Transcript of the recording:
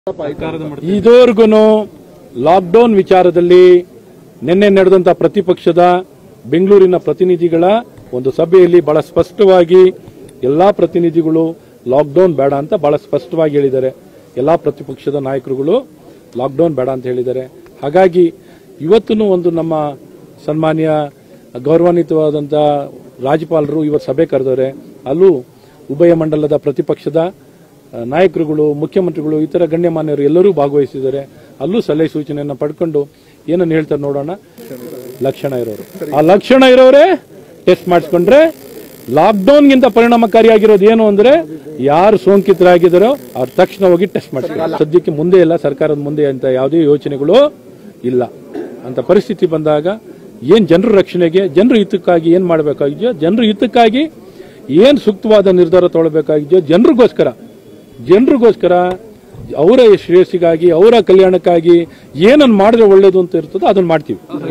ಇದುವರೆಗೂ ಲಾಕ್ಡೌನ್ ವಿಚಾರದಲ್ಲಿ ನಿನ್ನೆ ನಡೆದಂತ ಪ್ರತಿಪಕ್ಷದ ಬೆಂಗಳೂರಿನ ಪ್ರತಿನಿಧಿಗಳ ಒಂದು ಸಭೆಯಲ್ಲಿ ಬಹಳ ಸ್ಪಷ್ಟವಾಗಿ ಎಲ್ಲಾ ಪ್ರತಿನಿಧಿಗಳು ಲಾಕ್ಡೌನ್ ಬೇಡ ಅಂತ ಬಹಳ ಸ್ಪಷ್ಟವಾಗಿ ಹೇಳಿದ್ದಾರೆ ಎಲ್ಲಾ ಪ್ರತಿಪಕ್ಷದ ನಾಯಕರುಗಳು ಲಾಕ್ಡೌನ್ ಬೇಡ ಅಂತ ಹೇಳಿದ್ದಾರೆ ಹಾಗಾಗಿ ಇವತ್ತೂ ಒಂದು ನಮ್ಮ ಸನ್ಮಾನ್ಯ ಗೌರವಾನ್ವಿತವಾದಂಥ ರಾಜ್ಯಪಾಲರು ಇವತ್ತು ಸಭೆ ಕರೆದವ್ರೆ ಅಲ್ಲೂ ಉಭಯ ಮಂಡಲದ ಪ್ರತಿಪಕ್ಷದ ಆ, ನಾಯಕರುಗಳು ಮುಖ್ಯಮಂತ್ರಿಗಳು ಇತರ ಗಣ್ಯಮಾನ್ಯರು ಎಲ್ಲರೂ ಭಾಗವಹಿಸಿದ್ದಾರೆ ಅಲ್ಲೂ ಸಲಹೆ ಸೂಚನೆಯನ್ನು ಪಡ್ಕೊಂಡು ಏನನ್ನು ಹೇಳ್ತಾರೆ ನೋಡೋಣ ಲಕ್ಷಣ ಇರೋರು ಆ ಲಕ್ಷಣ ಇರೋರೇ ಟೆಸ್ಟ್ ಮಾಡಿಸ್ಕೊಂಡ್ರೆ ಲಾಕ್ಡೌನ್ಗಿಂತ ಪರಿಣಾಮಕಾರಿಯಾಗಿರೋದು ಏನು ಅಂದ್ರೆ ಯಾರು ಸೋಂಕಿತರಾಗಿದ್ದಾರೋ ಅವ್ರ ತಕ್ಷಣ ಹೋಗಿ ಟೆಸ್ಟ್ ಮಾಡಿಸ್ತಾರೆ ಸದ್ಯಕ್ಕೆ ಮುಂದೆ ಇಲ್ಲ ಸರ್ಕಾರದ ಮುಂದೆ ಅಂತ ಯಾವುದೇ ಯೋಚನೆಗಳು ಇಲ್ಲ ಅಂತ ಪರಿಸ್ಥಿತಿ ಬಂದಾಗ ಏನ್ ಜನರ ರಕ್ಷಣೆಗೆ ಜನರ ಹಿತಕ್ಕಾಗಿ ಏನ್ ಮಾಡಬೇಕಾಗಿದೆಯೋ ಜನರ ಹಿತಕ್ಕಾಗಿ ಏನ್ ಸೂಕ್ತವಾದ ನಿರ್ಧಾರ ತಗೊಳ್ಬೇಕಾಗಿದೆಯೋ ಜನರಿಗೋಸ್ಕರ ಜನರಿಗೋಸ್ಕರ ಅವರ ಶ್ರೇಯಸ್ಸಿಗಾಗಿ ಅವರ ಕಲ್ಯಾಣಕ್ಕಾಗಿ ಏನನ್ನು ಮಾಡಿದ್ರೆ ಒಳ್ಳೇದು ಅಂತ ಇರ್ತದೋ ಅದನ್ನ ಮಾಡ್ತೀವಿ